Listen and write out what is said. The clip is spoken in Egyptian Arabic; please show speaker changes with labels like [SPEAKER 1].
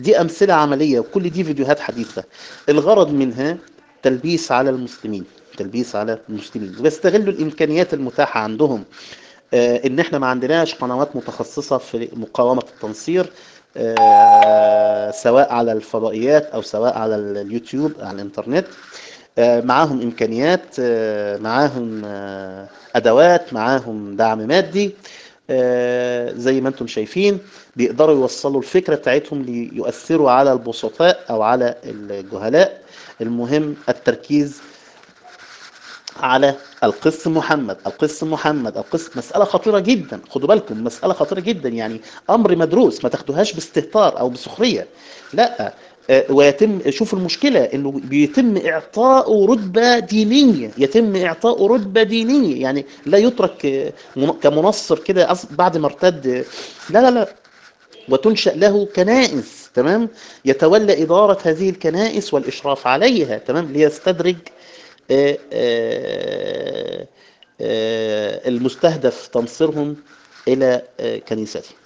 [SPEAKER 1] دي أمثلة عملية وكل دي فيديوهات حديثة الغرض منها تلبيس على المسلمين تلبيس على المسلمين ويستغلوا الإمكانيات المتاحة عندهم آه، إن إحنا ما عندناش قنوات متخصصة في مقاومة التنصير آه، سواء على الفضائيات أو سواء على اليوتيوب على الإنترنت آه، معاهم إمكانيات آه، معاهم آه، أدوات معاهم دعم مادي آه، زي ما انتم شايفين بيقدروا يوصلوا الفكرة بتاعتهم ليؤثروا على البسطاء أو على الجهلاء المهم التركيز على القس محمد القس محمد القس مسألة خطيرة جدا خدوا بالكم مسألة خطيرة جدا يعني أمر مدروس ما تاخدوهاش باستهتار أو بسخرية لا آه، ويتم شوف المشكلة انه بيتم اعطاؤه رتبة دينية يتم اعطاؤه رتبة دينية يعني لا يترك آه، من- كمنصر كده أص- بعد ما ارتد آه، لا لا لا وتنشأ له كنائس تمام يتولى إدارة هذه الكنائس والإشراف عليها تمام ليستدرج آه، آه، آه، المستهدف تنصيرهم إلى آه، كنيسته